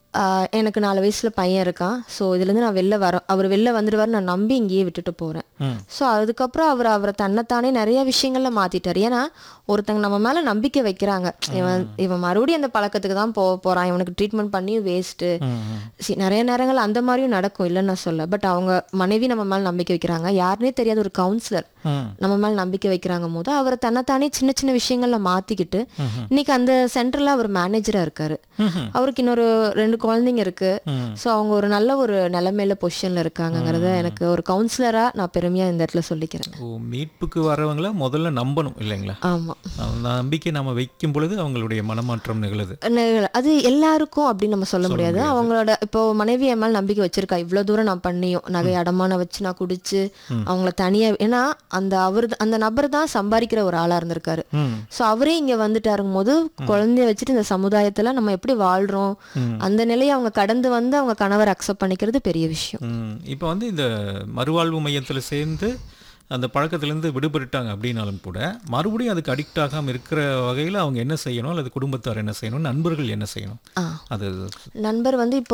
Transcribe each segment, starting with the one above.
ஆஹ் எனக்கு நாலு வயசுல பையன் இருக்கான் ஸோ இதுலேருந்து நான் வெளில வர அவர் வெளில வந்துடுவார் நான் நம்பி இங்கேயே விட்டுட்டு போகிறேன் ம். ஸோ அதுக்கப்புறம் அவர் அவரை தன்னைத்தானே நிறைய விஷயங்கள்ல மாத்திட்டார் ஏன்னா ஒருத்தங்க நம்ம மேல நம்பிக்கை வைக்கிறாங்க இவன் இவன் மறுபடியும் அந்த பழக்கத்துக்கு தான் போக போறான் இவனுக்கு ட்ரீட்மெண்ட் பண்ணி வேஸ்ட்டு சி நிறைய நேரங்கள் அந்த மாதிரியும் நடக்கும் இல்லைன்னு நான் சொல்ல பட் அவங்க மனைவி நம்ம மேல நம்பிக்கை வைக்கிறாங்க யாருனே தெரியாத ஒரு கவுன்சிலர் ம். நம்ம மேல நம்பிக்கை வைக்கிறாங்க போது அவரை தன்னைத்தானே சின்ன சின்ன விஷயங்கள்ல மாத்திக்கிட்டு இன்னைக்கு அந்த சென்டர்ல அவர் மேனேஜரா இருக்காரு அவருக்கு இன்னொரு ரெண்டு குழந்தைங்க இருக்கு ஸோ அவங்க ஒரு நல்ல ஒரு நிலைமையில பொசிஷன்ல இருக்காங்கங்கிறத எனக்கு ஒரு கவுன்சிலரா நான் பெருமையா இந்த இடத்துல சொல்லிக்கிறேன் ஓ மீட்புக்கு வரவங்கள முதல்ல நம்பணும் இல்லைங்களா ஆமா அந்த நம்பிக்கை நம்ம வைக்கும் பொழுது அவங்களுடைய மனமாற்றம் நிகழுது நெ- அது எல்லாருக்கும் அப்படின்னு நம்ம சொல்ல முடியாது அவங்களோட இப்போ மனைவி என் மேல நம்பிக்கை வச்சிருக்கா இவ்வளவு தூரம் நான் பண்ணியும் நகை அடமான வச்சு நான் குடிச்சு அவங்கள தனியா ஏன்னா அந்த அவர் அந்த நபர் தான் சம்பாதிக்கிற ஒரு ஆளா இருந்திருக்காரு ம். ஸோ அவரே இங்க வந்துட்டாருங்க போது குழந்தைய வச்சுட்டு இந்த சமுதாயத்துல நம்ம எப்படி வாழ்றோம் அந்த நிலையை அவங்க கடந்து வந்து அவங்க கணவர் அக்செப்ட் பண்ணிக்கிறது பெரிய விஷயம் ம். இப்போ வந்து இந்த மறுவாழ்வு மையத்தில் சேர்ந்து அந்த பழக்கத்திலேருந்து விடுபட்டுட்டாங்க அப்படின்னாலும் கூட மறுபடியும் அதுக்கு அடிக்ட் ஆகாமல் இருக்கிற வகையில் அவங்க என்ன செய்யணும் அல்லது குடும்பத்தார் என்ன செய்யணும் நண்பர்கள் என்ன செய்யணும் ஆ. அது நண்பர் வந்து இப்போ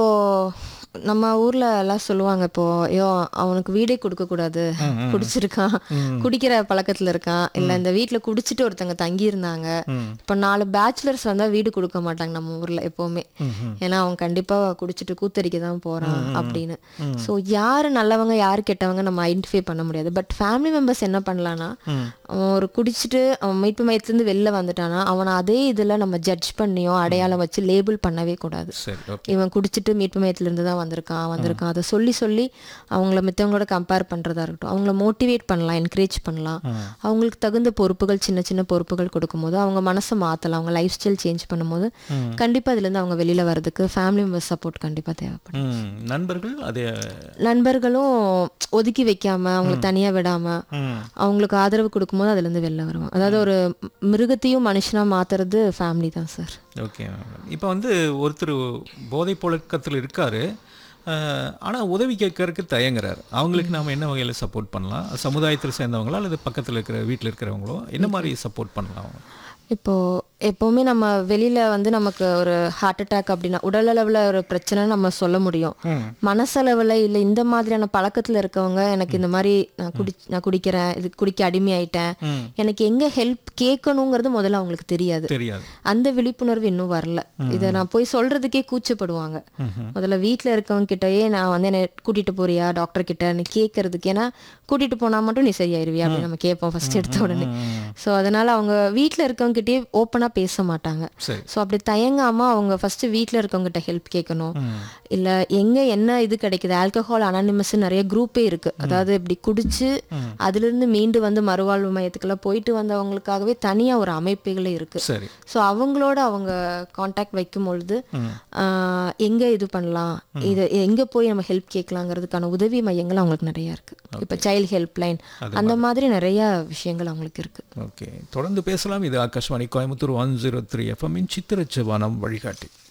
நம்ம ஊர்ல எல்லாம் சொல்லுவாங்க இப்போ ஐயோ அவனுக்கு வீடே கொடுக்க கூடாது குடிச்சிருக்கான் குடிக்கிற பழக்கத்துல இருக்கான் இல்ல இந்த வீட்ல குடிச்சிட்டு ஒருத்தங்க தங்கி இருந்தாங்க இப்போ நாலு பேச்சுலர்ஸ் வந்தா வீடு கொடுக்க மாட்டாங்க நம்ம ஊர்ல எப்பவுமே ஏன்னா அவன் கண்டிப்பா குடிச்சிட்டு கூத்தடிக்க தான் போறான் அப்படின்னு ஸோ யாரு நல்லவங்க யாரு கெட்டவங்க நம்ம ஐடென்டிஃபை பண்ண முடியாது பட் ஃபேமிலி மெம்பர்ஸ் என்ன பண்ணலாம்னா அவன் ஒரு குடிச்சிட்டு அவன் மீட்பு மையத்துலேருந்து வெளில வந்துட்டானா அவனை அதே இதுல நம்ம ஜட்ஜ் பண்ணியோ அடையாளம் வச்சு லேபிள் பண்ணவே கூடாது சரி ஓகே இவன் குடிச்சிட்டு மீட்பு மையத்துல இருந்து தான் வந்திருக்கான் வந்திருக்கான் அதை சொல்லி சொல்லி அவங்கள மித்தவங்களோட கம்பேர் பண்றதா இருக்கட்டும் அவங்கள மோட்டிவேட் பண்ணலாம் என்கரேஜ் பண்ணலாம் அவங்களுக்கு தகுந்த பொறுப்புகள் சின்ன சின்ன பொறுப்புகள் கொடுக்கும்போது அவங்க மனசை மாத்தலாம் அவங்க லைஃப் ஸ்டைல் சேஞ்ச் பண்ணும்போது கண்டிப்பா இதுல இருந்து அவங்க வெளியில வர்றதுக்கு ஃபேமிலி மெம்பர்ஸ் சப்போர்ட் கண்டிப்பா தேவைப்படும் ம். நண்பர்கள் அதே நண்பர்களும் ஒதுக்கி வைக்காம அவங்கள தனியா விடாம ம். அவங்களுக்கு ஆதரவு கொடுக்கும்போது அதுல இருந்து வெளில வருவாங்க அதாவது ஒரு மிருகத்தையும் மனுஷனா மாத்துறது ஃபேமிலி தான் சார் ஓகே இப்போ வந்து ஒருத்தர் போதைப் பழக்கத்தில் இருக்காரு ஆனால் உதவி கேட்கறதுக்கு தயங்குறாரு அவங்களுக்கு நாம என்ன வகையில் சப்போர்ட் பண்ணலாம் சமுதாயத்தில் சேர்ந்தவங்களா அல்லது பக்கத்தில் இருக்கிற வீட்டில் இருக்கிறவங்களோ என்ன மாதிரி சப்போர்ட் பண்ணலாம் அவங்க இப்போ எப்பவுமே நம்ம வெளியில வந்து நமக்கு ஒரு ஹார்ட் அட்டாக் அப்படின்னா உடல் அளவுல ஒரு பிரச்சனை நம்ம சொல்ல முடியும் மனசளவுல இல்ல இந்த மாதிரியான பழக்கத்துல இருக்கவங்க எனக்கு இந்த மாதிரி நான் குடி நான் குடிக்கிறேன் இது குடிக்க அடிமையாயிட்டேன் எனக்கு எங்க ஹெல்ப் கேட்கணுங்கிறது முதல்ல அவங்களுக்கு தெரியாது தெரியாது அந்த விழிப்புணர்வு இன்னும் வரல இதை நான் போய் சொல்றதுக்கே கூச்சப்படுவாங்க முதல்ல வீட்ல இருக்கவங்க கிட்டயே நான் வந்து என்ன கூட்டிட்டு போறியா டாக்டர் கிட்ட கேட்கறதுக்கு ஏன்னா கூட்டிட்டு போனா மட்டும் நீ சரியாயிருவியா அப்படின்னு நம்ம கேட்போம் ஃபர்ஸ்ட் எடுத்த உடனே ஸோ அதனால அவங்க வீட்ல இருக்கவங்க கிட்டயே ஓப்பனா பேச மாட்டாங்க சரி ஸோ அப்படி தயங்காம அவங்க ஃபர்ஸ்ட் வீட்ல இருக்கவங்க கிட்ட ஹெல்ப் கேட்கணும் இல்ல எங்க என்ன இது கிடைக்குது ஆல்கஹால் அனானிமஸ் நிறைய குரூப்பே இருக்கு அதாவது இப்படி குடிச்சு அதுல இருந்து மீண்டு வந்து மறுவாழ்வு மையத்துக்கெல்லாம் போயிட்டு வந்தவங்களுக்காகவே தனியா ஒரு அமைப்புகளே இருக்கு சரி ஸோ அவங்களோட அவங்க காண்டாக்ட் வைக்கும் பொழுது ஆஹ், எங்க இது பண்ணலாம் இது எங்க போய் நம்ம ஹெல்ப் கேட்கலாங்கிறதுக்கான உதவி மையங்கள் அவங்களுக்கு நிறைய இருக்கு இப்போ சைல்ட் ஹெல்ப் லைன் அந்த மாதிரி நிறைய விஷயங்கள் அவங்களுக்கு இருக்கு ஓகே தொடர்ந்து பேசலாம் இது Akashvani Coimbatore one zero three எஃப்எம்மின் சித்திரச்சவானம் வழிகாட்டி